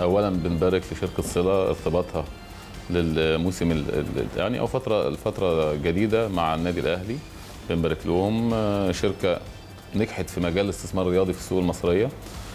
اولا بنبارك لشركه صله ارتباطها للموسم ال- ال- يعني او فتره الفتره جديده مع النادي الاهلي بنبارك لهم آه، شركه نجحت في مجال الاستثمار الرياضي في السوق المصريه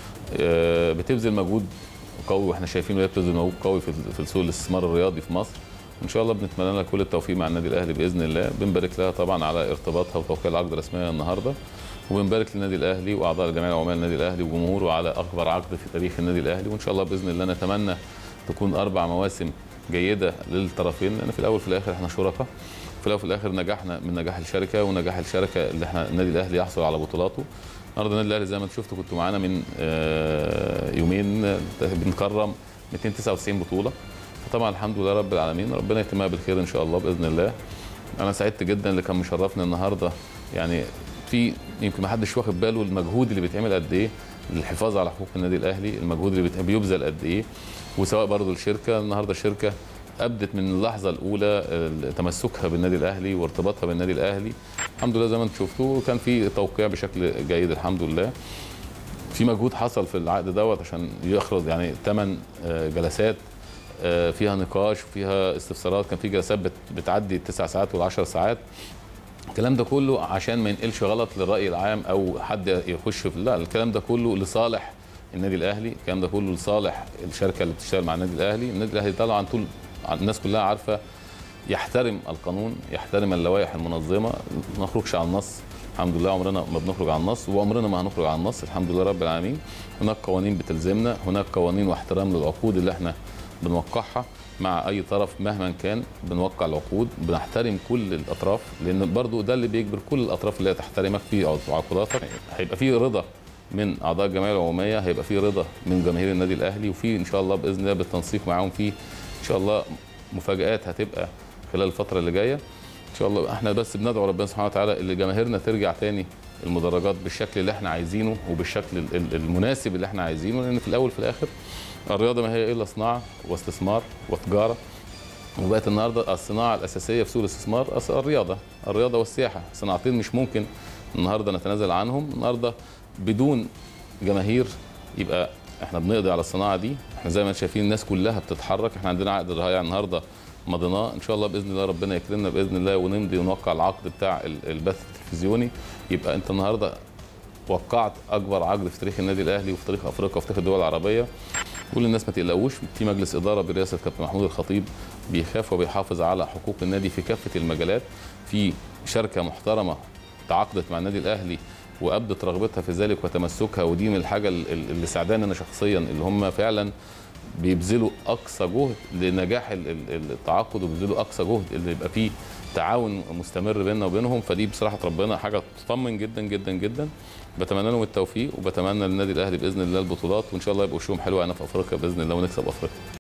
آه، بتبذل مجهود قوي واحنا شايفين ان هي بتبذل مجهود قوي في في السوق الاستثمار الرياضي في مصر ان شاء الله بنتمنى لها كل التوفيق مع النادي الاهلي باذن الله بنبارك لها طبعا على ارتباطها وتوقيع العقد الرسميه النهارده وبنبارك للنادي الاهلي واعضاء الجمعيه العموميه للنادي الاهلي وجمهوره على اكبر عقد في تاريخ النادي الاهلي وان شاء الله باذن الله نتمنى تكون اربع مواسم جيده للطرفين لان في الاول في الاخر احنا شركاء في الاول وفي الاخر نجاحنا من نجاح الشركه ونجاح الشركه اللي احنا النادي الاهلي يحصل على بطولاته النهارده النادي الاهلي زي ما انتم شفتوا كنتوا معانا من آه، يومين آه، بنكرم 299 بطوله فطبعا الحمد لله رب العالمين ربنا يتمها بالخير ان شاء الله باذن الله انا سعدت جدا اللي كان مشرفني النهارده يعني في يمكن ما حدش واخد باله المجهود اللي بيتعمل قد ايه للحفاظ على حقوق النادي الاهلي المجهود اللي بيت- بيبذل قد ايه وسواء برضو الشركه النهارده الشركه ابدت من اللحظه الاولى آه، تمسكها بالنادي الاهلي وارتباطها بالنادي الاهلي الحمد لله زي ما انتم شفتوا كان في توقيع بشكل جيد الحمد لله في مجهود حصل في العقد دوت عشان يخرج يعني ثمان جلسات آه، فيها نقاش وفيها استفسارات كان في جلسات بت- بتعدي التسع ساعات والعشر ساعات الكلام ده كله عشان ما ينقلش غلط للراي العام او حد يخش في لا الكلام ده كله لصالح النادي الاهلي الكلام ده كله لصالح الشركه اللي بتشتغل مع النادي الاهلي النادي الاهلي طبعا طول الناس كلها عارفه يحترم القانون يحترم اللوائح المنظمه ما نخرجش عن النص الحمد لله عمرنا ما بنخرج عن النص وعمرنا ما هنخرج عن النص الحمد لله رب العالمين هناك قوانين بتلزمنا هناك قوانين واحترام للعقود اللي احنا بنوقعها مع اي طرف مهما كان بنوقع العقود بنحترم كل الاطراف لان برضو ده اللي بيجبر كل الاطراف اللي هي تحترمك في عقوداتك هيبقى في رضا من اعضاء الجمعيه العموميه هيبقى في رضا من جماهير النادي الاهلي وفي ان شاء الله باذن الله بالتنسيق معاهم في ان شاء الله مفاجات هتبقى خلال الفتره اللي جايه ان شاء الله احنا بس بندعو ربنا سبحانه وتعالى اللي جماهيرنا ترجع تاني المدرجات بالشكل اللي احنا عايزينه وبالشكل ال- ال- المناسب اللي احنا عايزينه لان في الاول في الاخر الرياضه ما هي الا صناعه واستثمار وتجاره وبقت النهارده الصناعه الاساسيه في سوق الاستثمار أص- الرياضه الرياضه والسياحه صناعتين مش ممكن النهارده نتنازل عنهم النهارده بدون جماهير يبقى احنا بنقضي على الصناعه دي احنا زي ما انتم شايفين الناس كلها بتتحرك احنا عندنا عقد رهاية النهارده مضيناه ان شاء الله باذن الله ربنا يكرمنا باذن الله ونمضي ونوقع العقد بتاع ال- البث التلفزيوني يبقى انت النهارده وقعت اكبر عقد في تاريخ النادي الاهلي وفي تاريخ افريقيا وفي تاريخ الدول العربيه كل الناس ما تقلقوش في مجلس اداره برئاسه كابتن محمود الخطيب بيخاف وبيحافظ على حقوق النادي في كافه المجالات في شركه محترمه تعاقدت مع النادي الاهلي وابدت رغبتها في ذلك وتمسكها ودي من الحاجه ال- ال- اللي سعداني انا شخصيا اللي هم فعلا بيبذلوا اقصى جهد لنجاح ال- ال- التعاقد وبيبذلوا اقصى جهد اللي يبقى فيه تعاون مستمر بيننا وبينهم فدي بصراحه ربنا حاجه تطمن جدا جدا جدا بتمنى لهم التوفيق وبتمنى للنادي الاهلي باذن الله البطولات وان شاء الله يبقوا وشهم حلوه هنا في افريقيا باذن الله ونكسب افريقيا